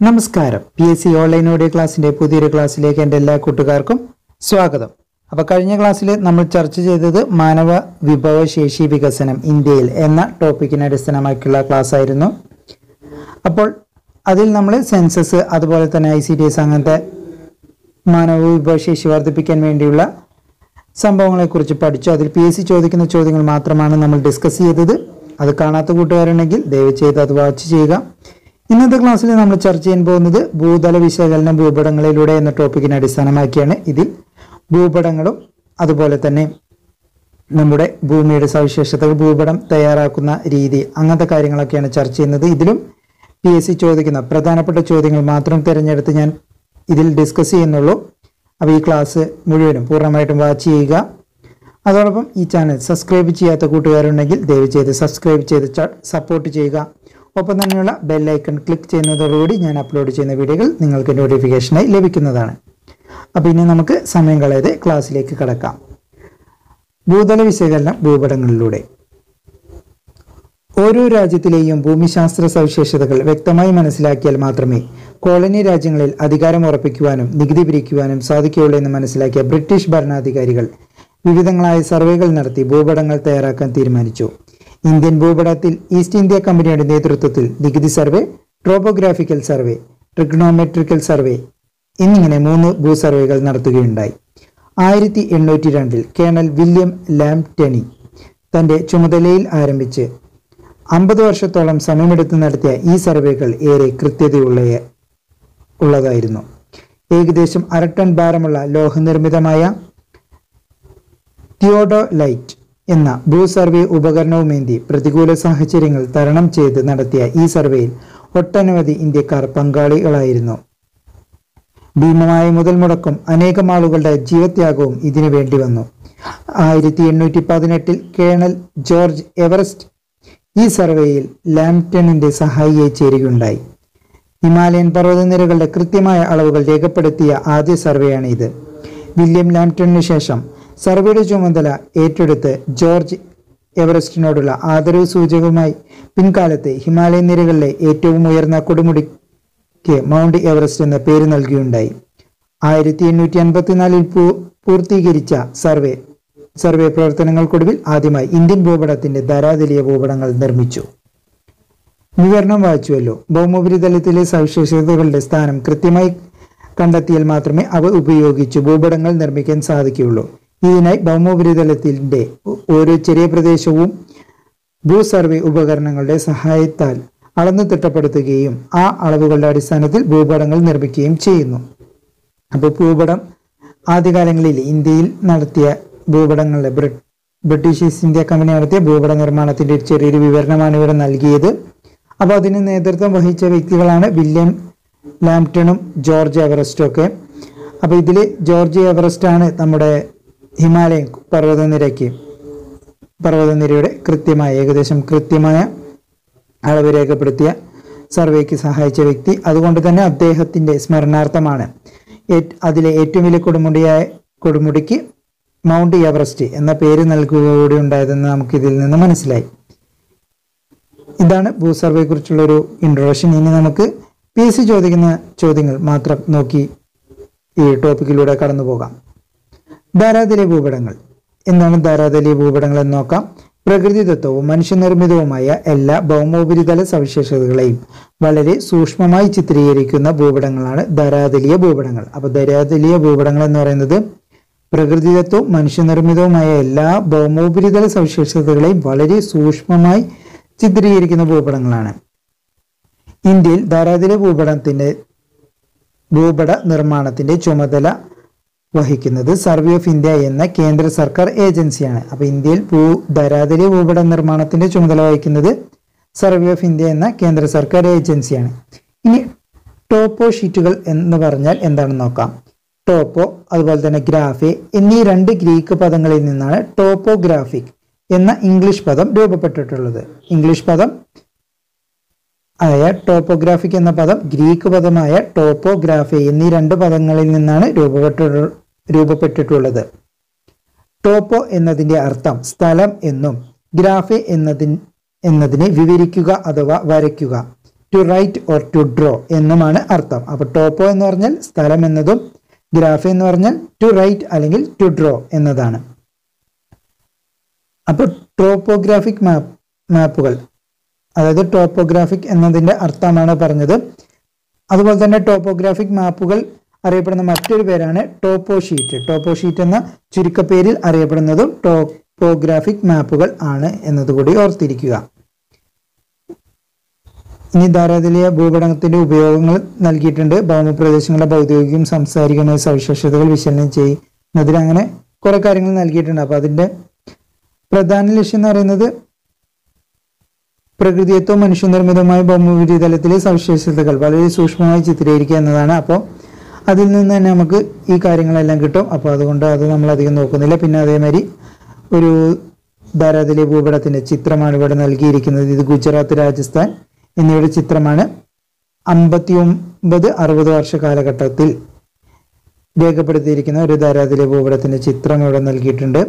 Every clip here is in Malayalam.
നമസ്കാരം P S C online audio ക്ലാസ്സിന്റെ പുതിയൊരു ക്ലാസ്സിലേക്ക് എൻ്റെ എല്ലാ കൂട്ടുകാർക്കും സ്വാഗതം അപ്പോൾ കഴിഞ്ഞ ക്ലാസ്സിൽ നമ്മൾ ചർച്ച ചെയ്തത് മാനവ വിഭവശേഷി വികസനം ഇന്ത്യയിൽ എന്ന ടോപ്പിക്കിനെ അടിസ്ഥാനമാക്കിയുള്ള ക്ലാസ് ആയിരുന്നു അപ്പോൾ അതിൽ നമ്മൾ സെൻസസ് അതുപോലെ തന്നെ ഐ സി ഡി എസ് അങ്ങനത്തെ മാനവ വിഭവശേഷി വർദ്ധിപ്പിക്കാൻ വേണ്ടിയുള്ള സംഭവങ്ങളെക്കുറിച്ച് പഠിച്ചു അതിൽ പി എസ് സി ചോദിക്കുന്ന ചോദ്യങ്ങൾ മാത്രമാണ് നമ്മൾ ഡിസ്കസ് ചെയ്തത് അത് കാണാത്ത കൂട്ടുകാരുണ്ടെങ്കിൽ ദയവ് ചെയ്ത് അത് വാച്ച് ചെയ്യുക ഇന്നത്തെ ക്ലാസ്സിൽ നമ്മൾ ചർച്ച ചെയ്യാൻ പോകുന്നത് ഭൂതല വിശകലന ഭൂപടങ്ങളിലൂടെ എന്ന ടോപ്പിക്കിനെ അടിസ്ഥാനമാക്കിയാണ് ഇതിൽ ഭൂപടങ്ങളും അതുപോലെ തന്നെ നമ്മുടെ ഭൂമിയുടെ സവിശേഷതകൾ ഭൂപടം തയ്യാറാക്കുന്ന രീതി അങ്ങനത്തെ കാര്യങ്ങളൊക്കെയാണ് ചർച്ച ചെയ്യുന്നത് ഇതിലും പി എസ് സി ചോദിക്കുന്ന പ്രധാനപ്പെട്ട ചോദ്യങ്ങൾ മാത്രം തിരഞ്ഞെടുത്ത് ഞാൻ ഇതിൽ ഡിസ്കസ് ചെയ്യുന്നുള്ളൂ അപ്പോൾ ഈ ക്ലാസ് മുഴുവനും പൂർണ്ണമായിട്ടും വാച്ച് ചെയ്യുക അതോടൊപ്പം ഈ ചാനൽ സബ്സ്ക്രൈബ് ചെയ്യാത്ത കൂട്ടുകാരുണ്ടെങ്കിൽ ദയവ് ചെയ്ത് സബ്സ്ക്രൈബ് ചെയ്ത് സപ്പോർട്ട് ചെയ്യുക ഒപ്പം തന്നെയുള്ള ബെല്ലൈക്കൺ ക്ലിക്ക് ചെയ്യുന്നതോടുകൂടി ഞാൻ അപ്ലോഡ് ചെയ്യുന്ന വീഡിയോകൾ നിങ്ങൾക്ക് നോട്ടിഫിക്കേഷനായി ലഭിക്കുന്നതാണ് അപ്പോൾ ഇനി നമുക്ക് സമയം കളയാതെ ക്ലാസ്സിലേക്ക് കടക്കാം ഭൂതല വിശകലനം ഭൂപടങ്ങളിലൂടെ ഓരോ രാജ്യത്തിലെയും ഭൂമിശാസ്ത്ര സവിശേഷതകൾ വ്യക്തമായി മനസ്സിലാക്കിയാൽ മാത്രമേ കോളനി രാജ്യങ്ങളിൽ അധികാരം ഉറപ്പിക്കുവാനും നികുതി പിരിക്കുവാനും സാധിക്കുകയുള്ളൂ എന്ന് മനസ്സിലാക്കിയ ബ്രിട്ടീഷ് ഭരണാധികാരികൾ വിവിധങ്ങളായ സർവേകൾ നടത്തി ഭൂപടങ്ങൾ തയ്യാറാക്കാൻ തീരുമാനിച്ചു ഇന്ത്യൻ ഭൂപടത്തിൽ ഈസ്റ്റ് ഇന്ത്യ കമ്പനിയുടെ നേതൃത്വത്തിൽ നികുതി survey topographical survey trigonometrical survey എന്നിങ്ങനെ മൂന്ന് ഭൂസർവേകൾ നടത്തുകയുണ്ടായി ആയിരത്തി എണ്ണൂറ്റി രണ്ടിൽ കേണൽ വില്യം ലാംപ്ടണി തന്റെ ചുമതലയിൽ ആരംഭിച്ച് അമ്പത് വർഷത്തോളം സമയമെടുത്ത് നടത്തിയ ഈ സർവേകൾ ഏറെ കൃത്യതയുള്ള ഉള്ളതായിരുന്നു ഏകദേശം അര ടൺ ഭാരമുള്ള ലോഹനിർമ്മിതമായ തിയോഡോലൈറ്റ് എന്ന ഭൂ സർവേ ഉപകരണവുമേന്തി പ്രതികൂല സാഹചര്യങ്ങൾ തരണം ചെയ്ത് നടത്തിയ ഈ സർവേയിൽ ഒട്ടനവധി ഇന്ത്യക്കാർ പങ്കാളികളായിരുന്നു ഭീമമായ മുതൽ മുടക്കും അനേകം ആളുകളുടെ ജീവത്യാഗവും ഇതിനു വേണ്ടി വന്നു ആയിരത്തി എണ്ണൂറ്റി പതിനെട്ടിൽ കേണൽ ജോർജ് എവറസ്റ്റ് ഈ സർവേയിൽ ലാംപ്ടണിന്റെ സഹായിയായി ചേരുകയുണ്ടായി ഹിമാലയൻ പർവ്വതനിരകളുടെ കൃത്യമായ അളവുകൾ രേഖപ്പെടുത്തിയ ആദ്യ സർവേയാണ് ഇത് വില്യം ലാംപ്ടണിന് ശേഷം സർവേയുടെ ചുമതല ഏറ്റെടുത്ത് ജോർജ് എവറസ്റ്റിനോടുള്ള ആദരവ് സൂചകമായി പിൻകാലത്ത് ഹിമാലയൻ നിരകളിലെ ഏറ്റവും ഉയർന്ന കൊടുമുടിക്ക് മൗണ്ട് എവറസ്റ്റ് എന്ന പേര് നൽകിയുണ്ടായി ആയിരത്തി എണ്ണൂറ്റി അൻപത്തിനാലിൽ പൂർത്തീകരിച്ച സർവേ സർവേ പ്രവർത്തനങ്ങൾക്കൊടുവിൽ ആദ്യമായി ഇന്ത്യൻ ഭൂപടത്തിന്റെ ധരാതലീയ ഭൂപടങ്ങൾ നിർമ്മിച്ചു വിവരണം വായിച്ചുവല്ലോ ഭൗമോപരിതലത്തിലെ സവിശേഷതകളുടെ സ്ഥാനം കൃത്യമായി കണ്ടെത്തിയാൽ മാത്രമേ അവ ഉപയോഗിച്ച് ഭൂപടങ്ങൾ നിർമ്മിക്കാൻ സാധിക്കുകയുള്ളൂ ഇതിനായി ഭൗമോപരിതലത്തിന്റെ ഓരോ ചെറിയ പ്രദേശവും ഭൂ സർവേ ഉപകരണങ്ങളുടെ സഹായത്താൽ അളന്നു തിട്ടപ്പെടുത്തുകയും ആ അളവുകളുടെ അടിസ്ഥാനത്തിൽ ഭൂപടങ്ങൾ നിർമ്മിക്കുകയും ചെയ്യുന്നു അപ്പോൾ ഭൂപടം ആദ്യകാലങ്ങളിൽ ഇന്ത്യയിൽ നടത്തിയ ഭൂപടങ്ങളുടെ ബ്രിട്ടീഷ് ഈസ്റ്റ് ഇന്ത്യ കമ്പനി നടത്തിയ ഭൂപട നിർമ്മാണത്തിന്റെ ഒരു ചെറിയൊരു വിവരണമാണ് ഇവിടെ നൽകിയത് അപ്പോൾ അതിന് നേതൃത്വം വഹിച്ച വ്യക്തികളാണ് വില്യം ലാംപ്ടണും ജോർജ് എവറസ്റ്റും ഒക്കെ അപ്പോൾ ഇതിൽ ജോർജ് എവറസ്റ്റ് ആണ് നമ്മുടെ ഹിമാലയൻ പർവ്വതനിരയ്ക്ക് പർവ്വതനിരയുടെ കൃത്യമായ ഏകദേശം കൃത്യമായ അളവ് രേഖപ്പെടുത്തിയ സർവേക്ക് സഹായിച്ച വ്യക്തി അതുകൊണ്ട് തന്നെ അദ്ദേഹത്തിന്റെ സ്മരണാർത്ഥമാണ് അതിലെ ഏറ്റവും വലിയ കൊടുമുടിയായ കൊടുമുടിക്ക് മൗണ്ട് എവറസ്റ്റ് എന്ന പേര് നൽകുക കൂടി ഉണ്ടായതെന്ന് നമുക്ക് ഇതിൽ നിന്ന് മനസ്സിലായി ഇതാണ് ഭൂസർവേയെ കുറിച്ചുള്ള ഒരു ഇൻട്രൊഡക്ഷൻ ഇനി നമുക്ക് പി എസ് സി ചോദിക്കുന്ന ചോദ്യങ്ങൾ മാത്രം നോക്കി ഈ ടോപ്പിക്കിലൂടെ കടന്നു പോകാം ധാരാതലീയ ഭൂപടങ്ങൾ എന്താണ് ധാരാതലീയ ഭൂപടങ്ങൾ എന്ന് നോക്കാം പ്രകൃതിദത്തവും മനുഷ്യനിർമ്മിതവുമായ എല്ലാ ഭൗമോപരിതല സവിശേഷതകളെയും വളരെ സൂക്ഷ്മമായി ചിത്രീകരിക്കുന്ന ഭൂപടങ്ങളാണ് ധരാതലീയ ഭൂപടങ്ങൾ അപ്പൊ ധരാതലീയ ഭൂപടങ്ങൾ എന്ന് പറയുന്നത് പ്രകൃതിദത്തവും മനുഷ്യനിർമ്മിതവുമായ എല്ലാ ഭൗമോപരിതല സവിശേഷതകളെയും വളരെ സൂക്ഷ്മമായി ചിത്രീകരിക്കുന്ന ഭൂപടങ്ങളാണ് ഇന്ത്യയിൽ ധാരാതലീയ ഭൂപടത്തിന്റെ ഭൂപട നിർമ്മാണത്തിന്റെ ചുമതല വഹിക്കുന്നത് സർവേ ഓഫ് ഇന്ത്യ എന്ന കേന്ദ്ര സർക്കാർ ഏജൻസിയാണ് അപ്പൊ ഇന്ത്യയിൽ ഭൂ ധരാതലീയ ഭൂപട നിർമ്മാണത്തിന്റെ ചുമതല വഹിക്കുന്നത് സർവേ ഓഫ് ഇന്ത്യ എന്ന കേന്ദ്ര സർക്കാർ ഏജൻസിയാണ് ഇനി ടോപ്പോ ഷീറ്റുകൾ എന്ന് പറഞ്ഞാൽ എന്താണെന്ന് നോക്കാം ടോപ്പോ അതുപോലെ തന്നെ ഗ്രാഫി എന്നീ രണ്ട് ഗ്രീക്ക് പദങ്ങളിൽ നിന്നാണ് ടോപ്പോഗ്രാഫിക് എന്ന ഇംഗ്ലീഷ് പദം രൂപപ്പെട്ടിട്ടുള്ളത് ഇംഗ്ലീഷ് പദം ആയ ടോപ്പോഗ്രാഫിക് എന്ന പദം ഗ്രീക്ക് പദമായ ടോപ്പോഗ്രാഫി എന്നീ രണ്ട് പദങ്ങളിൽ നിന്നാണ് രൂപപ്പെട്ട രൂപപ്പെട്ടിട്ടുള്ളത് ടോപ്പോ എന്നതിന്റെ അർത്ഥം സ്ഥലം എന്നും ഗ്രാഫി എന്നതിൻ എന്നതിനെ വിവരിക്കുക അഥവാ വരയ്ക്കുക to write or to draw എന്നുമാണ് അർത്ഥം അപ്പോൾ ടോപ്പോ എന്ന് പറഞ്ഞാൽ സ്ഥലം എന്നതും ഗ്രാഫ് എന്ന് പറഞ്ഞാൽ ടു റൈറ്റ് അല്ലെങ്കിൽ ടു ഡ്രോ എന്നതാണ് അപ്പോൾ ടോപ്പോഗ്രാഫിക് മാപ്പ് മാപ്പുകൾ അതായത് ടോപ്പോഗ്രാഫിക് എന്നതിൻ്റെ അർത്ഥമാണ് പറഞ്ഞത് അതുപോലെ തന്നെ ടോപ്പോഗ്രാഫിക് മാപ്പുകൾ അറിയപ്പെടുന്ന മറ്റൊരു പേരാണ് ടോപ്പോ ഷീറ്റ് ടോപ്പോ ഷീറ്റ് എന്ന ചുരുക്കപ്പേരിൽ അറിയപ്പെടുന്നതും ടോപ്പോഗ്രാഫിക് മാപ്പുകൾ ആണ് എന്നതുകൂടി ഓർത്തിരിക്കുക ഇനി ധാരാതിലിയ ഭൂപടത്തിന്റെ ഉപയോഗങ്ങൾ നൽകിയിട്ടുണ്ട് ഭൗമപ്രദേശങ്ങളുടെ ഭൗതികവും സാംസ്കാരികമായ സവിശേഷതകൾ വിശകലനം ചെയ്യുന്നതിന് അങ്ങനെ കുറെ കാര്യങ്ങൾ നൽകിയിട്ടുണ്ട് അപ്പൊ അതിന്റെ പ്രധാന ലക്ഷ്യം എന്ന് പറയുന്നത് പ്രകൃതിയത്വം മനുഷ്യനിർമ്മിതമായ ഭൗമോപരിതലത്തിലെ സവിശേഷതകൾ വളരെ സൂക്ഷ്മമായി ചിത്രീകരിക്കുക എന്നതാണ് അപ്പോൾ അതിൽ നിന്ന് തന്നെ നമുക്ക് ഈ കാര്യങ്ങളെല്ലാം കിട്ടും അപ്പോൾ അതുകൊണ്ട് അത് നമ്മൾ അധികം നോക്കുന്നില്ല പിന്നെ അതേമാതിരി ഒരു ധാരാതിലെ ഭൂപടത്തിന്റെ ചിത്രമാണ് ഇവിടെ നൽകിയിരിക്കുന്നത് ഇത് ഗുജറാത്ത് രാജസ്ഥാൻ എന്നിവയുടെ ചിത്രമാണ് അമ്പത്തി ഒമ്പത് അറുപത് വർഷ കാലഘട്ടത്തിൽ രേഖപ്പെടുത്തിയിരിക്കുന്ന ഒരു ധാരാതിലെ ഭൂപടത്തിന്റെ ചിത്രം ഇവിടെ നൽകിയിട്ടുണ്ട്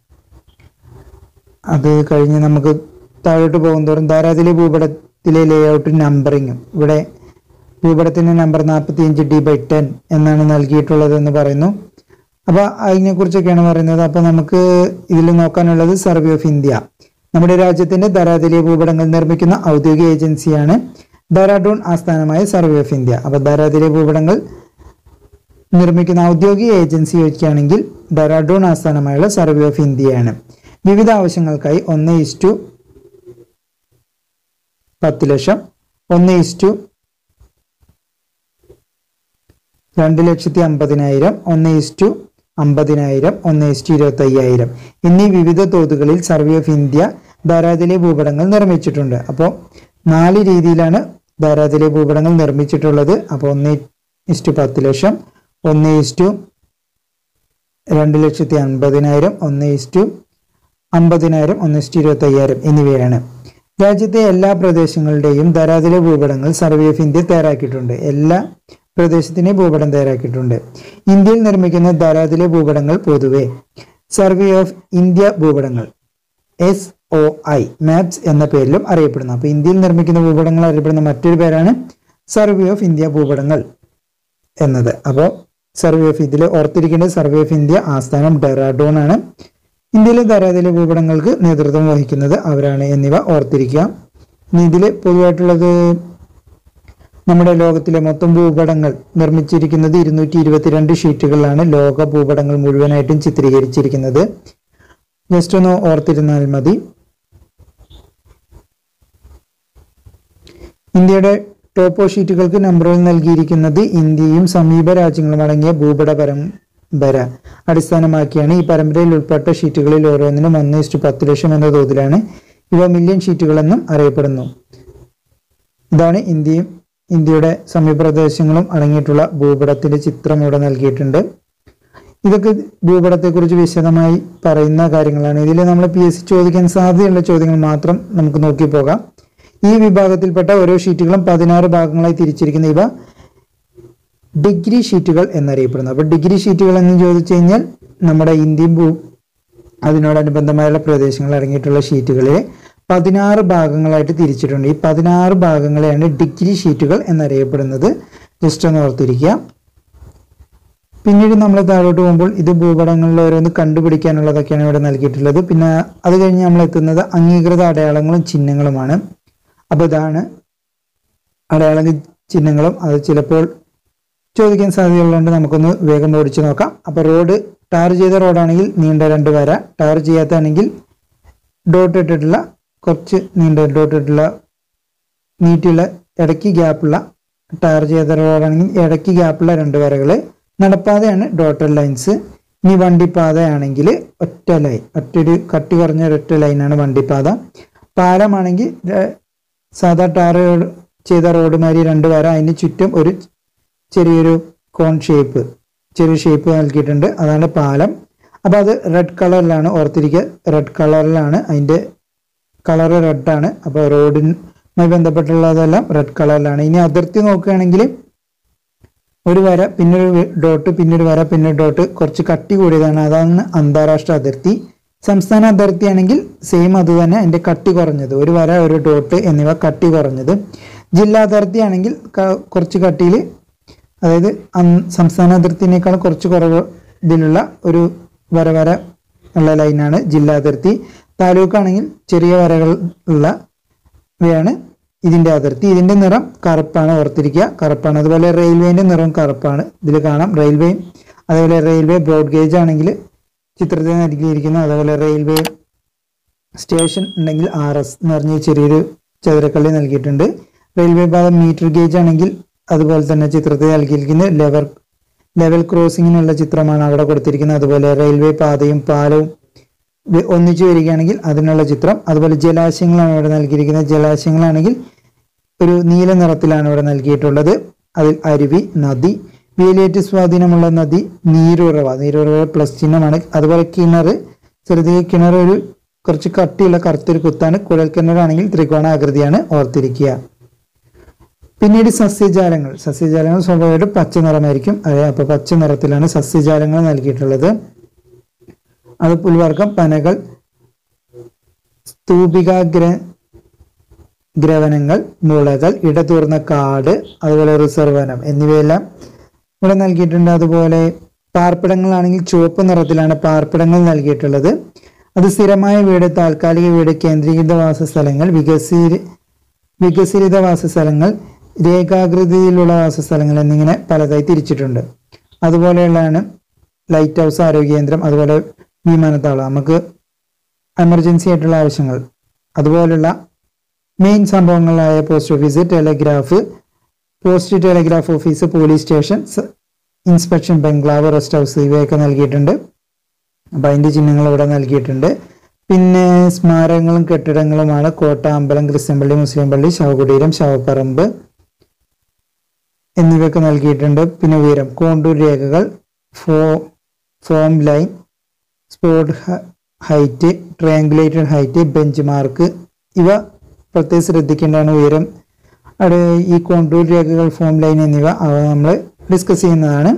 അത് കഴിഞ്ഞ് നമുക്ക് താഴോട്ട് പോകുന്തോറും ധാരാതിലെ ഭൂപടത്തിലെ ലേഔട്ട് നമ്പറിങ്ങും ഇവിടെ ഭൂപടത്തിന്റെ നമ്പർ നാൽപ്പത്തി അഞ്ച് ഡി ബൈ ടെൻ എന്നാണ് നൽകിയിട്ടുള്ളത് എന്ന് പറയുന്നു അപ്പൊ അതിനെ കുറിച്ചൊക്കെയാണ് പറയുന്നത് അപ്പൊ നമുക്ക് ഇതിൽ നോക്കാനുള്ളത് സർവേ ഓഫ് ഇന്ത്യ നമ്മുടെ രാജ്യത്തിന്റെ ധരാതലീയ ഭൂപടങ്ങൾ നിർമ്മിക്കുന്ന ഔദ്യോഗിക ഏജൻസിയാണ് ഡെറാഡൂൺ ആസ്ഥാനമായ സർവേ ഓഫ് ഇന്ത്യ അപ്പൊ ധരാതലീയ ഭൂപടങ്ങൾ നിർമ്മിക്കുന്ന ഔദ്യോഗിക ഏജൻസി ചോദിക്കുകയാണെങ്കിൽ ഡെറാഡൂൺ ആസ്ഥാനമായുള്ള സർവേ ഓഫ് ഇന്ത്യയാണ് വിവിധ ആവശ്യങ്ങൾക്കായി ഒന്ന് ഇസ്റ്റു പത്ത് ലക്ഷം ഒന്ന് ഇസ്റ്റു രണ്ട് ലക്ഷത്തി അമ്പതിനായിരം ഒന്ന് ഇസ്റ്റു അമ്പതിനായിരം ഒന്ന് ഇസ്റ്റു ഇരുപത്തി അയ്യായിരം എന്നീ വിവിധ തോതുകളിൽ സർവേ ഓഫ് ഇന്ത്യ ധാരാതിലെ ഭൂപടങ്ങൾ നിർമ്മിച്ചിട്ടുണ്ട് അപ്പോൾ നാല് രീതിയിലാണ് ധാരാതിലെ ഭൂപടങ്ങൾ നിർമ്മിച്ചിട്ടുള്ളത് അപ്പോൾ ഒന്ന് ഇസ്റ്റു പത്ത് ലക്ഷം ഒന്ന് ഇസ്റ്റു രണ്ട് ലക്ഷത്തി അൻപതിനായിരം ഒന്ന് ഇസ്റ്റു അമ്പതിനായിരം ഒന്ന് ഇസ്റ്റു ഇരുപത്തി അയ്യായിരം എന്നിവയാണ് രാജ്യത്തെ എല്ലാ പ്രദേശങ്ങളുടെയും ധരാതിലെ ഭൂപടങ്ങൾ സർവേ ഓഫ് ഇന്ത്യ തയ്യാറാക്കിയിട്ടുണ്ട് എല്ലാ പ്രദേശത്തിനെയും ഭൂപടം തയ്യാറാക്കിയിട്ടുണ്ട് ഇന്ത്യയിൽ നിർമ്മിക്കുന്ന ധരാതിലെ ഭൂപടങ്ങൾ പൊതുവെ സർവേ ഓഫ് ഇന്ത്യ ഭൂപടങ്ങൾ എസ് ഒ ഐ മാപ്സ് എന്ന പേരിലും അറിയപ്പെടുന്നു അപ്പോൾ ഇന്ത്യയിൽ നിർമ്മിക്കുന്ന ഭൂപടങ്ങൾ അറിയപ്പെടുന്ന മറ്റൊരു പേരാണ് സർവേ ഓഫ് ഇന്ത്യ ഭൂപടങ്ങൾ എന്നത് അപ്പോൾ സർവേ ഓഫ് ഇതിൽ ഓർത്തിരിക്കേണ്ടത് സർവേ ഓഫ് ഇന്ത്യ ആസ്ഥാനം ഡെറാഡൂൺ ആണ് ഇന്ത്യയിലെ ധാരാതിലെ ഭൂപടങ്ങൾക്ക് നേതൃത്വം വഹിക്കുന്നത് അവരാണ് എന്നിവ ഓർത്തിരിക്കുക ഇനി ഇതിൽ പൊതുവായിട്ടുള്ളത് നമ്മുടെ ലോകത്തിലെ മൊത്തം ഭൂപടങ്ങൾ നിർമ്മിച്ചിരിക്കുന്നത് ഇരുന്നൂറ്റി ഇരുപത്തിരണ്ട് ഷീറ്റുകളിലാണ് ലോക ഭൂപടങ്ങൾ മുഴുവനായിട്ടും ചിത്രീകരിച്ചിരിക്കുന്നത് ജസ്റ്റ് ഒന്ന് ഓർത്തിരുന്നാൽ മതി ഇന്ത്യയുടെ ടോപ്പോ ഷീറ്റുകൾക്ക് നമ്പറുകൾ നൽകിയിരിക്കുന്നത് ഇന്ത്യയും സമീപ രാജ്യങ്ങളും അടങ്ങിയ ഭൂപട പരമ്പര അടിസ്ഥാനമാക്കിയാണ് ഈ പരമ്പരയിൽ ഉൾപ്പെട്ട ഷീറ്റുകളിൽ ഓരോന്നിനും ഒന്ന് ഇഷ്ടു പത്ത് ലക്ഷം എന്ന തോതിലാണ് ഇവ മില്യൺ ഷീറ്റുകളെന്നും അറിയപ്പെടുന്നു ഇതാണ് ഇന്ത്യയും ഇന്ത്യയുടെ സമീപപ്രദേശങ്ങളും അടങ്ങിയിട്ടുള്ള ഭൂപടത്തിന്റെ ചിത്രം ഇവിടെ നൽകിയിട്ടുണ്ട് ഇതൊക്കെ ഭൂപടത്തെക്കുറിച്ച് വിശദമായി പറയുന്ന കാര്യങ്ങളാണ് ഇതിൽ നമ്മൾ പി എസ് സി ചോദിക്കാൻ സാധ്യതയുള്ള ചോദ്യങ്ങൾ മാത്രം നമുക്ക് നോക്കി പോകാം ഈ വിഭാഗത്തിൽപ്പെട്ട ഓരോ ഷീറ്റുകളും പതിനാറ് ഭാഗങ്ങളായി തിരിച്ചിരിക്കുന്ന ഇവ ഡിഗ്രി ഷീറ്റുകൾ എന്നറിയപ്പെടുന്നു അപ്പോൾ ഡിഗ്രി ഷീറ്റുകൾ എന്ന് ചോദിച്ചു കഴിഞ്ഞാൽ നമ്മുടെ ഇന്ത്യൻ ഭൂ അതിനോടനുബന്ധമായുള്ള പ്രദേശങ്ങൾ അടങ്ങിയിട്ടുള്ള ഷീറ്റുകളിൽ പതിനാറ് ഭാഗങ്ങളായിട്ട് തിരിച്ചിട്ടുണ്ട് ഈ പതിനാറ് ഭാഗങ്ങളെയാണ് ഡിഗ്രി ഷീറ്റുകൾ എന്നറിയപ്പെടുന്നത് ജസ്റ്റ് ഒന്ന് ഓർത്തിരിക്കുക പിന്നീട് നമ്മൾ താഴോട്ട് പോകുമ്പോൾ ഇത് ഭൂപടങ്ങളിൽ ഓരോന്ന് കണ്ടുപിടിക്കാനുള്ളതൊക്കെയാണ് ഇവിടെ നൽകിയിട്ടുള്ളത് പിന്നെ അത് കഴിഞ്ഞ് നമ്മൾ എത്തുന്നത് അംഗീകൃത അടയാളങ്ങളും ചിഹ്നങ്ങളുമാണ് അപ്പോൾ ഇതാണ് അടയാള ചിഹ്നങ്ങളും അത് ചിലപ്പോൾ ചോദിക്കാൻ സാധ്യതയുള്ളതുകൊണ്ട് നമുക്കൊന്ന് വേഗം ഓടിച്ചു നോക്കാം അപ്പോൾ റോഡ് ടാർ ചെയ്ത റോഡാണെങ്കിൽ നീണ്ട രണ്ട് വര ടാർ ചെയ്യാത്തതാണെങ്കിൽ ഡോട്ട് ഇട്ടിട്ടുള്ള കുറച്ച് നീണ്ട ഡോട്ട് ഇട്ടുള്ള നീട്ടിയുള്ള ഇടയ്ക്ക് ഗ്യാപ്പുള്ള ടാർ ചെയ്ത റോഡാണെങ്കിൽ ഇടയ്ക്ക് ഗ്യാപ്പുള്ള രണ്ട് വരകൾ നടപ്പാതയാണ് ഡോട്ടഡ് ലൈൻസ് ഇനി വണ്ടിപ്പാതയാണെങ്കിൽ ഒറ്റ ലൈൻ ഒറ്റൊരു കട്ടി കുറഞ്ഞ ഒരൊറ്റ ലൈനാണ് വണ്ടിപ്പാത പാലമാണെങ്കിൽ ര- സാധാ ടാർ ചെയ്ത റോഡ് മാതിരി രണ്ട് വര അതിന് ചുറ്റും ഒരു ചെറിയൊരു കോൺ ഷേപ്പ് ചെറിയ ഷേപ്പ് നൽകിയിട്ടുണ്ട് അതാണ് പാലം അപ്പോൾ അത് റെഡ് കളറിലാണ് ഓർത്തിരിക്കുക റെഡ് കളറിലാണ് അതിൻ്റെ കളറ് റെഡാണ് അപ്പോൾ റോഡിനുമായി ബന്ധപ്പെട്ടുള്ളതെല്ലാം റെഡ് കളറിലാണ് ഇനി അതിർത്തി നോക്കുകയാണെങ്കിൽ ഒരു വര പിന്നെ ഒരു ഡോട്ട് പിന്നെ ഒരു വര പിന്നെ ഡോട്ട് കുറച്ച് കട്ടി കൂടിയതാണ് അതാണ് അന്താരാഷ്ട്ര അതിർത്തി സംസ്ഥാന അതിർത്തി ആണെങ്കിൽ സെയിം അത് തന്നെ അതിന്റെ കട്ടി കുറഞ്ഞത് ഒരു വര ഒരു ഡോട്ട് എന്നിവ കട്ടി കുറഞ്ഞത് ജില്ലാ അതിർത്തി ആണെങ്കിൽ ക- കുറച്ച് കട്ടിയിൽ അതായത് അന്ന് സംസ്ഥാന അതിർത്തിനേക്കാൾ കുറച്ച് കുറവ് ഇതിലുള്ള ഒരു വര വര ഉള്ള ലൈനാണ് ജില്ലാ അതിർത്തി താലൂക്ക് ആണെങ്കിൽ ചെറിയ വരകൾ ഉള്ള ഇവയാണ് ഇതിന്റെ അതിർത്തി ഇതിന്റെ നിറം കറുപ്പാണ് ഓർത്തിരിക്കുക കറുപ്പാണ് അതുപോലെ റെയിൽവേന്റെ നിറം കറുപ്പാണ് ഇതിൽ കാണാം റെയിൽവേ അതുപോലെ റെയിൽവേ ബ്രോഡ് ഗേജ് ആണെങ്കിൽ ചിത്രത്തിൽ നൽകിയിരിക്കുന്നു അതുപോലെ റെയിൽവേ സ്റ്റേഷൻ ഉണ്ടെങ്കിൽ ആർ എസ് എന്ന് പറഞ്ഞ ഈ ചെറിയൊരു ചതുരക്കള്ളി നൽകിയിട്ടുണ്ട് റെയിൽവേ പാത മീറ്റർ ഗേജ് ആണെങ്കിൽ അതുപോലെ തന്നെ ചിത്രത്തിൽ നൽകിയിരിക്കുന്നത് ലെവൽ ലെവൽ ക്രോസിങ്ങിനുള്ള ചിത്രമാണ് അവിടെ കൊടുത്തിരിക്കുന്നത് അതുപോലെ റെയിൽവേ പാതയും പാലവും വി- ഒന്നിച്ചു വരികയാണെങ്കിൽ അതിനുള്ള ചിത്രം അതുപോലെ ജലാശയങ്ങളാണ് ഇവിടെ നൽകിയിരിക്കുന്നത് ജലാശയങ്ങളാണെങ്കിൽ ഒരു നീല നിറത്തിലാണ് ഇവിടെ നൽകിയിട്ടുള്ളത് അതിൽ അരുവി നദി വേലിയേറ്റ് സ്വാധീനമുള്ള നദി നീരുറവ നീരുറവ പ്ലസ് ചിഹ്നമാണ് അതുപോലെ കിണർ ചെറുതിയ കിണർ ഒരു കുറച്ച് കട്ടിയുള്ള കറുത്തൊരു കുത്താണ് കുഴൽ കിണറാണെങ്കിൽ ത്രികോണാകൃതിയാണ് ഓർത്തിരിക്കുക പിന്നീട് സസ്യജാലങ്ങൾ സസ്യജാലങ്ങൾ സ്വാഭാവികമായിട്ടും പച്ച നിറമായിരിക്കും അതെ അപ്പൊ പച്ച നിറത്തിലാണ് സസ്യജാലങ്ങൾ നൽകിയിട്ടുള്ളത് അത് പുൽവർഗം പനകൾ സ്തൂപികാഗ്ര ഗ്രവനങ്ങൾ മുളകൾ ഇടതൂർന്ന കാട് അതുപോലെ റിസർവ് വനം എന്നിവയെല്ലാം ഇവിടെ നൽകിയിട്ടുണ്ട് അതുപോലെ പാർപ്പിടങ്ങളാണെങ്കിൽ ചുവപ്പ് നിറത്തിലാണ് പാർപ്പിടങ്ങൾ നൽകിയിട്ടുള്ളത് അത് സ്ഥിരമായ വീട് താൽക്കാലിക വീട് കേന്ദ്രീകൃത വാസസ്ഥലങ്ങൾ വികസി വികസിത വാസസ്ഥലങ്ങൾ രേഖാകൃതിയിലുള്ള വാസസ്ഥലങ്ങൾ എന്നിങ്ങനെ പലതായി തിരിച്ചിട്ടുണ്ട് അതുപോലെയുള്ളതാണ് ലൈറ്റ് ഹൗസ് ആരോഗ്യ കേന്ദ്രം അതുപോലെ വിമാനത്താവളം നമുക്ക് എമർജൻസി ആയിട്ടുള്ള ആവശ്യങ്ങൾ അതുപോലുള്ള മെയിൻ സംഭവങ്ങളായ post office telegraph post telegraph office police station സ- ഇൻസ്പെക്ഷൻ ബംഗ്ലാവ് റെസ്റ്റ് ഹൗസ് ഇവയൊക്കെ നൽകിയിട്ടുണ്ട് അപ്പം അതിൻ്റെ ചിഹ്നങ്ങൾ ഇവിടെ നൽകിയിട്ടുണ്ട് പിന്നെ സ്മാരകങ്ങളും കെട്ടിടങ്ങളുമാണ് കോട്ട അമ്പലം ക്രിസ്ത്യൻപള്ളി മുസ്ലിം പള്ളി ശവകുടീരം ശവപ്പറമ്പ് എന്നിവയൊക്കെ നൽകിയിട്ടുണ്ട് പിന്നെ ഉയരം കോണ്ടൂർ രേഖകൾ ഫോ form line spot height triangulated height bench mark ഇവ പ്രത്യേകം ശ്രദ്ധിക്കേണ്ടതാണ് ഉയരം അവിടെ ഈ കോണ്ടൂർ രേഖകൾ ഫോം ലൈൻ എന്നിവ അവ നമ്മൾ ഡിസ്കസ് ചെയ്യുന്നതാണ്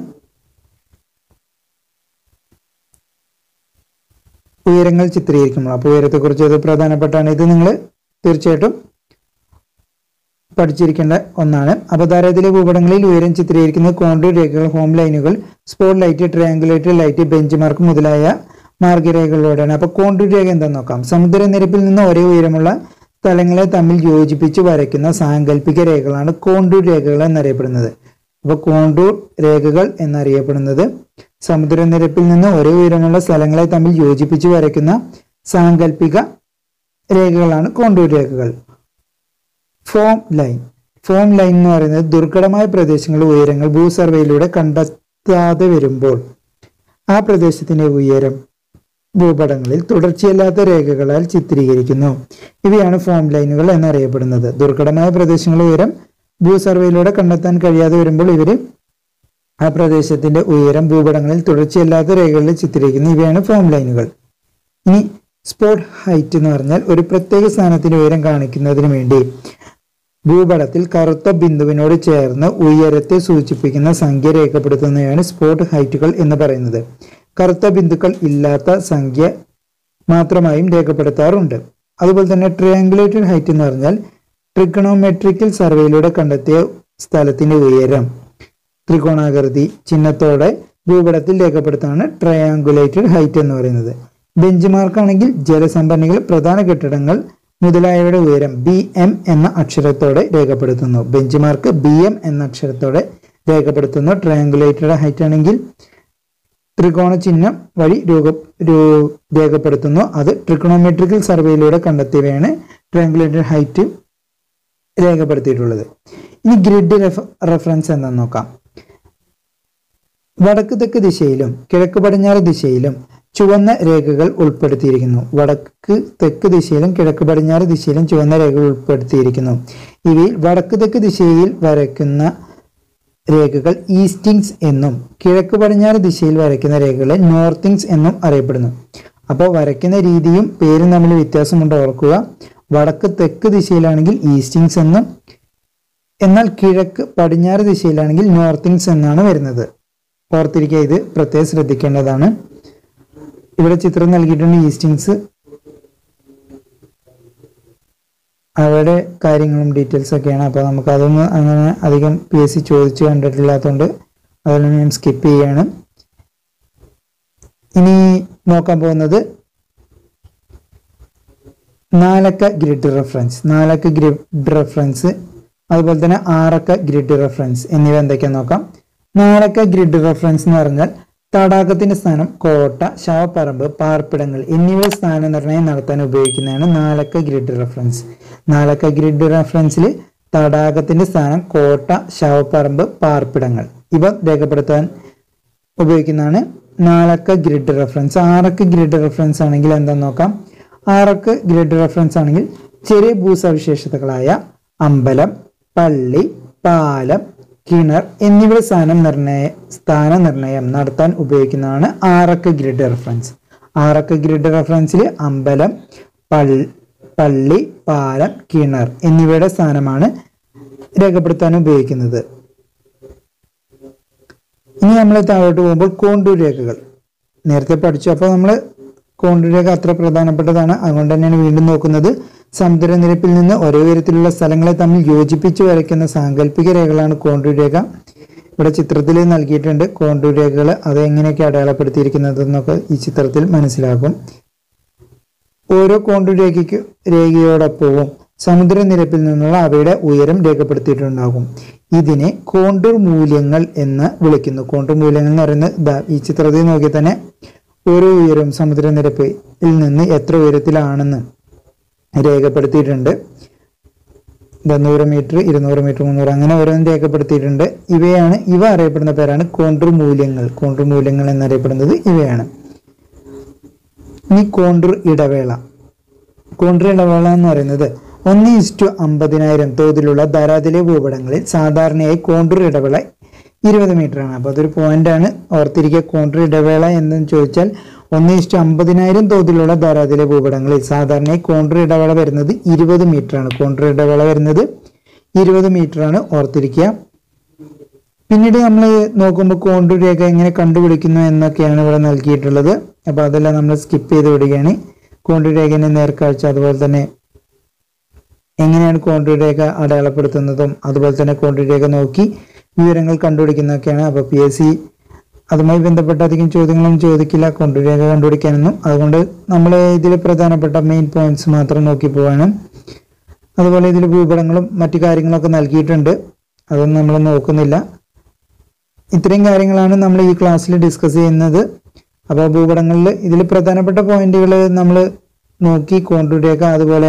ഉയരങ്ങൾ ചിത്രീകരിക്കുമ്പോൾ അപ്പോൾ ഉയരത്തെക്കുറിച്ച് ഇത് പ്രധാനപ്പെട്ടാണ് ഇത് നിങ്ങൾ തീർച്ചയായിട്ടും പഠിച്ചിരിക്കേണ്ട ഒന്നാണ് അപധാരത്തിലെ ഭൂപടങ്ങളിൽ ഉയരം ചിത്രീകരിക്കുന്ന കോണ്ടൂർ രേഖകൾ ഹോം ലൈനുകൾ spot height triangulated height bench mark മുതലായ മാർഗരേഖകളിലൂടെയാണ് അപ്പൊ കോണ്ടൂർ രേഖ എന്താണെന്ന് നോക്കാം സമുദ്രനിരപ്പിൽ നിന്ന് ഒരേ ഉയരമുള്ള സ്ഥലങ്ങളെ തമ്മിൽ യോജിപ്പിച്ച് വരയ്ക്കുന്ന സാങ്കല്പിക രേഖകളാണ് കോണ്ടൂർ രേഖകൾ എന്നറിയപ്പെടുന്നത് അപ്പൊ കോണ്ടൂർ രേഖകൾ എന്നറിയപ്പെടുന്നത് സമുദ്രനിരപ്പിൽ നിന്ന് ഒരേ ഉയരമുള്ള സ്ഥലങ്ങളെ തമ്മിൽ യോജിപ്പിച്ച് വരയ്ക്കുന്ന സാങ്കല്പിക രേഖകളാണ് കോണ്ടൂർ രേഖകൾ ഫോം ലൈൻ ഫോം ലൈൻ എന്ന് പറയുന്നത് ദുർഘടമായ പ്രദേശങ്ങളുടെ ഉയരങ്ങൾ ഭൂസർവേയിലൂടെ കണ്ടെത്താതെ വരുമ്പോൾ ആ പ്രദേശത്തിന്റെ ഉയരം ഭൂപടങ്ങളിൽ തുടർച്ചയില്ലാത്ത രേഖകളാൽ ചിത്രീകരിക്കുന്നു ഇവയാണ് ഫോം ലൈനുകൾ എന്നറിയപ്പെടുന്നത് ദുർഘടമായ പ്രദേശങ്ങളുടെ ഉയരം ഭൂസർവേയിലൂടെ കണ്ടെത്താൻ കഴിയാതെ വരുമ്പോൾ ഇവര് ആ പ്രദേശത്തിന്റെ ഉയരം ഭൂപടങ്ങളിൽ തുടർച്ചയില്ലാത്ത രേഖകളിൽ ചിത്രീകരിക്കുന്നു ഇവയാണ് ഫോം ലൈനുകൾ ഇനി സ്പോട്ട് ഹൈറ്റ് എന്ന് പറഞ്ഞാൽ ഒരു പ്രത്യേക സ്ഥാനത്തിന്റെ ഉയരം കാണിക്കുന്നതിന് വേണ്ടി ഭൂപടത്തിൽ കറുത്ത ബിന്ദുവിനോട് ചേർന്ന് ഉയരത്തെ സൂചിപ്പിക്കുന്ന സംഖ്യ രേഖപ്പെടുത്തുന്നതാണ് സ്പോട്ട് ഹൈറ്റുകൾ എന്ന് പറയുന്നത് കറുത്ത ബിന്ദുക്കൾ ഇല്ലാത്ത സംഖ്യ മാത്രമായും രേഖപ്പെടുത്താറുണ്ട് അതുപോലെ തന്നെ ട്രയാങ്കുലേറ്റഡ് ഹൈറ്റ് എന്ന് പറഞ്ഞാൽ ട്രിഗണോമെട്രിക്കൽ സർവേയിലൂടെ കണ്ടെത്തിയ സ്ഥലത്തിന്റെ ഉയരം ത്രികോണാകൃതി ചിഹ്നത്തോടെ ഭൂപടത്തിൽ രേഖപ്പെടുത്താണ് ട്രയാങ്കുലേറ്റഡ് ഹൈറ്റ് എന്ന് പറയുന്നത് ബെഞ്ച് മാർക്ക് ആണെങ്കിൽ ജലസംഭരണികൾ പ്രധാന കെട്ടിടങ്ങൾ മുതലായവയുടെ ഉയരം ബി എം എന്ന അക്ഷരത്തോടെ രേഖപ്പെടുത്തുന്നു ബെഞ്ച് മാർക്ക് ബി എം എന്ന അക്ഷരത്തോടെ രേഖപ്പെടുത്തുന്നു ട്രയാങ്കുലേറ്റഡ് ഹൈറ്റ് ആണെങ്കിൽ ത്രികോണ ചിഹ്നം വഴി രൂപ രൂ- രേഖപ്പെടുത്തുന്നു അത് ട്രിഗണോമെട്രിക്കൽ സർവേയിലൂടെ കണ്ടെത്തിയവയാണ് ട്രയാങ്കുലേറ്റഡ് ഹൈറ്റ് രേഖപ്പെടുത്തിയിട്ടുള്ളത് ഇനി ഗ്രിഡ് റെഫറൻസ് എന്താന്ന് നോക്കാം വടക്ക് തെക്ക് ദിശയിലും കിഴക്ക് പടിഞ്ഞാറ് ദിശയിലും ചുവന്ന രേഖകൾ ഉൾപ്പെടുത്തിയിരിക്കുന്നു വടക്ക് തെക്ക് ദിശയിലും കിഴക്ക് പടിഞ്ഞാറ് ദിശയിലും ചുവന്ന രേഖകൾ ഉൾപ്പെടുത്തിയിരിക്കുന്നു ഇവയിൽ വടക്ക് തെക്ക് ദിശയിൽ വരയ്ക്കുന്ന രേഖകൾ ഈസ്റ്റിങ്സ് എന്നും കിഴക്ക് പടിഞ്ഞാറ് ദിശയിൽ വരയ്ക്കുന്ന രേഖകളെ നോർത്തിങ്സ് എന്നും അറിയപ്പെടുന്നു അപ്പോൾ വരയ്ക്കുന്ന രീതിയും പേരും തമ്മിൽ വ്യത്യാസമുണ്ട് ഓർക്കുക വടക്ക് തെക്ക് ദിശയിലാണെങ്കിൽ ഈസ്റ്റിങ്സ് എന്നും എന്നാൽ കിഴക്ക് പടിഞ്ഞാറ് ദിശയിലാണെങ്കിൽ നോർത്തിങ്സ് എന്നാണ് വരുന്നത് ഓർത്തിരിക്കുക ഇത് പ്രത്യേകം ശ്രദ്ധിക്കേണ്ടതാണ് ഇവിടെ ചിത്രം നൽകിയിട്ടുണ്ട് ഈസ്റ്റിങ്സ് അവരുടെ കാര്യങ്ങളും ഡീറ്റെയിൽസ് ഒക്കെയാണ് അപ്പോൾ നമുക്ക് അതൊന്നും അങ്ങനെ അധികം പി എസ് സി ചോദിച്ച് കണ്ടിട്ടില്ലാത്തതുകൊണ്ട് അതെല്ലാം ഞാൻ സ്കിപ്പ് ചെയ്യാണ് ഇനി നോക്കാൻ പോകുന്നത് നാലക്ക ഗ്രിഡ് റെഫറൻസ് നാലക്ക ഗ്രിഡ് റെഫറൻസ് അതുപോലെ തന്നെ ആറക്ക ഗ്രിഡ് റെഫറൻസ് എന്നിവ എന്തൊക്കെയാന്ന് നോക്കാം നാലക്ക ഗ്രിഡ് റെഫറൻസ് എന്ന് പറഞ്ഞാൽ തടാകത്തിന്റെ സ്ഥാനം കോട്ട ശവപ്പറമ്പ് പാർപ്പിടങ്ങൾ എന്നിവയുടെ സ്ഥാന നിർണ്ണയം നടത്താൻ ഉപയോഗിക്കുന്നതാണ് നാലക്ക ഗ്രിഡ് റെഫറൻസ് നാലക്ക ഗ്രിഡ് റെഫറൻസിൽ തടാകത്തിന്റെ സ്ഥാനം കോട്ട ശവപ്പറമ്പ് പാർപ്പിടങ്ങൾ ഇവ രേഖപ്പെടുത്താൻ ഉപയോഗിക്കുന്നതാണ് നാലക്ക ഗ്രിഡ് റെഫറൻസ് ആറക്ക ഗ്രിഡ് റെഫറൻസ് ആണെങ്കിൽ എന്താന്ന് നോക്കാം ആറക്ക ഗ്രിഡ് റെഫറൻസ് ആണെങ്കിൽ ചെറിയ ഭൂസവിശേഷതകളായ അമ്പലം പള്ളി പാലം കിണർ എന്നിവയുടെ സ്ഥാനം നിർണയ സ്ഥാന നിർണയം നടത്താൻ ഉപയോഗിക്കുന്നതാണ് ആറക്ക ഗ്രിഡ് റെഫറൻസ് ആറക്ക ഗ്രിഡ് റെഫറൻസിൽ അമ്പലം പള്ളി പള്ളി പാലം കിണർ എന്നിവയുടെ സ്ഥാനമാണ് രേഖപ്പെടുത്താൻ ഉപയോഗിക്കുന്നത് ഇനി നമ്മൾ താഴോട്ട് പോകുമ്പോൾ കോണ്ടൂർ രേഖകൾ നേരത്തെ പഠിച്ചു അപ്പോൾ നമ്മൾ കോണ്ടൂർ രേഖ അത്ര പ്രധാനപ്പെട്ടതാണ് അതുകൊണ്ട് തന്നെയാണ് വീണ്ടും നോക്കുന്നത് സമുദ്രനിരപ്പിൽ നിന്ന് ഒരേ ഉയരത്തിലുള്ള സ്ഥലങ്ങളെ തമ്മിൽ യോജിപ്പിച്ച് വരയ്ക്കുന്ന സാങ്കല്പിക രേഖകളാണ് കോണ്ടൂർ രേഖ ഇവിടെ ചിത്രത്തിൽ നൽകിയിട്ടുണ്ട് കോണ്ടൂർ രേഖകൾ അത് എങ്ങനെയൊക്കെ അടയാളപ്പെടുത്തിയിരിക്കുന്നത് എന്നൊക്കെ ഈ ചിത്രത്തിൽ മനസ്സിലാക്കും ഓരോ കോണ്ടൂർ രേഖയ്ക്ക് രേഖയോടൊപ്പവും സമുദ്രനിരപ്പിൽ നിന്നുള്ള അവയുടെ ഉയരം രേഖപ്പെടുത്തിയിട്ടുണ്ടാകും ഇതിനെ കോണ്ടൂർ മൂല്യങ്ങൾ എന്ന് വിളിക്കുന്നു കോണ്ടൂർ മൂല്യങ്ങൾ എന്ന് പറയുന്നത് ദാ ഈ ചിത്രത്തിൽ നോക്കിയാൽ തന്നെ ഓരോ ഉയരവും സമുദ്രനിരപ്പിൽ നിന്ന് എത്ര ഉയരത്തിലാണെന്ന് രേഖപ്പെടുത്തിയിട്ടുണ്ട് ദാ നൂറ് മീറ്റർ ഇരുന്നൂറ് മീറ്റർ മുന്നൂറ് അങ്ങനെ ഓരോന്നും രേഖപ്പെടുത്തിയിട്ടുണ്ട് ഇവയാണ് ഇവ അറിയപ്പെടുന്ന പേരാണ് കോണ്ടൂർ മൂല്യങ്ങൾ കോണ്ടൂർ മൂല്യങ്ങൾ എന്നറിയപ്പെടുന്നത് ഇവയാണ് ഇനി കോണ്ടൂർ ഇടവേള കോണ്ടൂർ ഇടവേള എന്ന് പറയുന്നത് ഒന്ന് ഇസ്റ്റു അമ്പതിനായിരം തോതിലുള്ള ധരാതിലെ ഭൂപടങ്ങളിൽ സാധാരണയായി കോണ്ടൂർ ഇടവേള ഇരുപത് മീറ്റർ ആണ് അപ്പോൾ അതൊരു പോയിന്റാണ് ഓർത്തിരിക്കുക കോണ്ടൂർ ഇടവേള എന്ന് ചോദിച്ചാൽ ഒന്ന് ഇസ്റ്റു അമ്പതിനായിരം തോതിലുള്ള ധരാതിലെ ഭൂപടങ്ങളിൽ സാധാരണയായി കോണ്ടൂർ ഇടവേള വരുന്നത് ഇരുപത് മീറ്റർ ആണ് കോണ്ടൂർ ഇടവേള വരുന്നത് ഇരുപത് മീറ്റർ ആണ് ഓർത്തിരിക്കുക പിന്നീട് നമ്മൾ നോക്കുമ്പോൾ കോണ്ടൂർ രേഖ എങ്ങനെ കണ്ടുപിടിക്കുന്നു എന്നൊക്കെയാണ് ഇവിടെ നൽകിയിട്ടുള്ളത് അപ്പോൾ അതെല്ലാം നമ്മൾ സ്കിപ്പ് ചെയ്ത് വിടുകയാണ് കോണ്ടൂർ രേഖയുടെ നേർക്കാഴ്ച അതുപോലെ തന്നെ എങ്ങനെയാണ് കോണ്ടൂർ രേഖ അടയാളപ്പെടുത്തുന്നതും അതുപോലെ തന്നെ കോണ്ടൂർ രേഖ നോക്കി വിവരങ്ങൾ കണ്ടുപിടിക്കുന്നതൊക്കെയാണ് അപ്പോൾ പി എസ് സി അതുമായി ബന്ധപ്പെട്ട അധികം ചോദ്യങ്ങളൊന്നും ചോദിക്കില്ല കോണ്ടൂർ രേഖ കണ്ടുപിടിക്കാനൊന്നും അതുകൊണ്ട് നമ്മൾ ഇതിൽ പ്രധാനപ്പെട്ട മെയിൻ പോയിന്റ്സ് മാത്രം നോക്കി പോവാണ് അതുപോലെ ഇതിൽ ഭൂപടങ്ങളും മറ്റു കാര്യങ്ങളൊക്കെ നൽകിയിട്ടുണ്ട് അതൊന്നും നമ്മൾ നോക്കുന്നില്ല ഇത്രയും കാര്യങ്ങളാണ് നമ്മൾ ഈ ക്ലാസ്സിൽ ഡിസ്കസ് ചെയ്യുന്നത് അപ്പോൾ ഭൂപടങ്ങളിൽ ഇതിൽ പ്രധാനപ്പെട്ട പോയിന്റുകൾ നമ്മൾ നോക്കി കോണ്ടൂർ രേഖ അതുപോലെ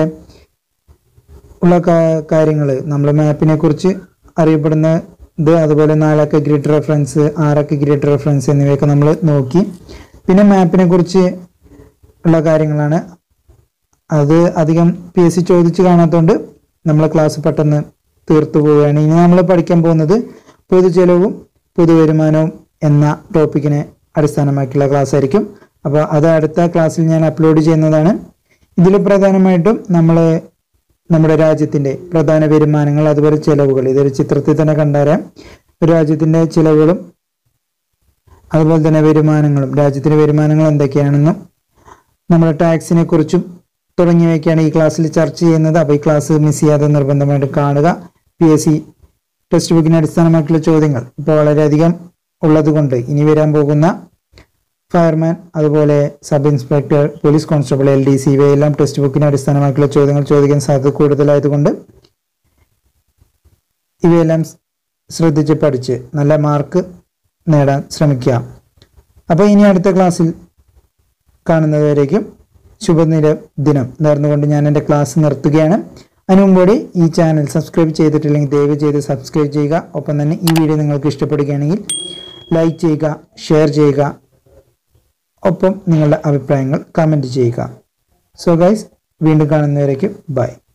ഉള്ള കാര്യങ്ങൾ നമ്മൾ മാപ്പിനെ കുറിച്ച് അറിയപ്പെടുന്ന ഇത് അതുപോലെ നാലക്ക ഗ്രിഡ് റെഫറൻസ് ആറക്ക ഗ്രിഡ് റെഫറൻസ് എന്നിവയൊക്കെ നമ്മൾ നോക്കി പിന്നെ മാപ്പിനെ കുറിച്ച് ഉള്ള കാര്യങ്ങളാണ് അത് അധികം പി എസ് സി ചോദിച്ച് കാണാത്തതുകൊണ്ട് നമ്മൾ ക്ലാസ് പെട്ടെന്ന് തീർത്തു പോവുകയാണ് ഇനി നമ്മൾ പഠിക്കാൻ പോകുന്നത് പൊതുചെലവും പൊതുവരുമാനവും എന്ന ടോപ്പിക്കിനെ അടിസ്ഥാനമാക്കിയുള്ള ക്ലാസ് ആയിരിക്കും അപ്പോൾ അത് അടുത്ത ക്ലാസ്സിൽ ഞാൻ അപ്ലോഡ് ചെയ്യുന്നതാണ് ഇതിൽ പ്രധാനമായിട്ടും നമ്മൾ നമ്മുടെ രാജ്യത്തിന്റെ പ്രധാന വരുമാനങ്ങൾ അതുപോലെ ചെലവുകൾ ഇതൊരു ചിത്രത്തിൽ തന്നെ കണ്ടറിയാം ഒരു രാജ്യത്തിന്റെ ചിലവുകളും അതുപോലെ തന്നെ വരുമാനങ്ങളും രാജ്യത്തിന്റെ വരുമാനങ്ങൾ എന്തൊക്കെയാണെന്നും നമ്മുടെ ടാക്സിനെ കുറിച്ചും തുടങ്ങിയവയൊക്കെയാണ് ഈ ക്ലാസ്സിൽ ചർച്ച ചെയ്യുന്നത് അപ്പോൾ ഈ ക്ലാസ് മിസ് ചെയ്യാതെ നിർബന്ധമായിട്ട് കാണുക പി എസ് സി ടെക്സ്റ്റ് ബുക്കിനെ അടിസ്ഥാനമാക്കിയുള്ള ചോദ്യങ്ങൾ ഇപ്പോൾ വളരെയധികം ഉള്ളത് കൊണ്ട് ഇനി വരാൻ പോകുന്ന ഫയർമാൻ അതുപോലെ sub inspector police constable L D C ഇവയെല്ലാം ടെക്സ്റ്റ് ബുക്കിനെ അടിസ്ഥാനമാക്കിയുള്ള ചോദ്യങ്ങൾ ചോദിക്കാൻ സാധ്യത കൂടുതലായതുകൊണ്ട് ഇവയെല്ലാം ശ്രദ്ധിച്ച് പഠിച്ച് നല്ല മാർക്ക് നേടാൻ ശ്രമിക്കുക അപ്പോൾ ഇനി അടുത്ത ക്ലാസ്സിൽ കാണുന്നതുവരേക്കും ശുഭനിര ദിനം നേർന്നുകൊണ്ട് ഞാൻ എൻ്റെ ക്ലാസ് നിർത്തുകയാണ് അതിനു മുമ്പോടെ ഈ ചാനൽ സബ്സ്ക്രൈബ് ചെയ്തിട്ടില്ലെങ്കിൽ ദയവ് ചെയ്ത് സബ്സ്ക്രൈബ് ചെയ്യുക ഒപ്പം തന്നെ ഈ വീഡിയോ നിങ്ങൾക്ക് ഇഷ്ടപ്പെടുകയാണെങ്കിൽ ലൈക്ക് ചെയ്യുക ഷെയർ ചെയ്യുക ഒപ്പം നിങ്ങളുടെ അഭിപ്രായങ്ങൾ കമൻറ്റ് ചെയ്യുക സോ ഗൈസ് വീണ്ടും കാണുന്നവരേക്കും ബൈ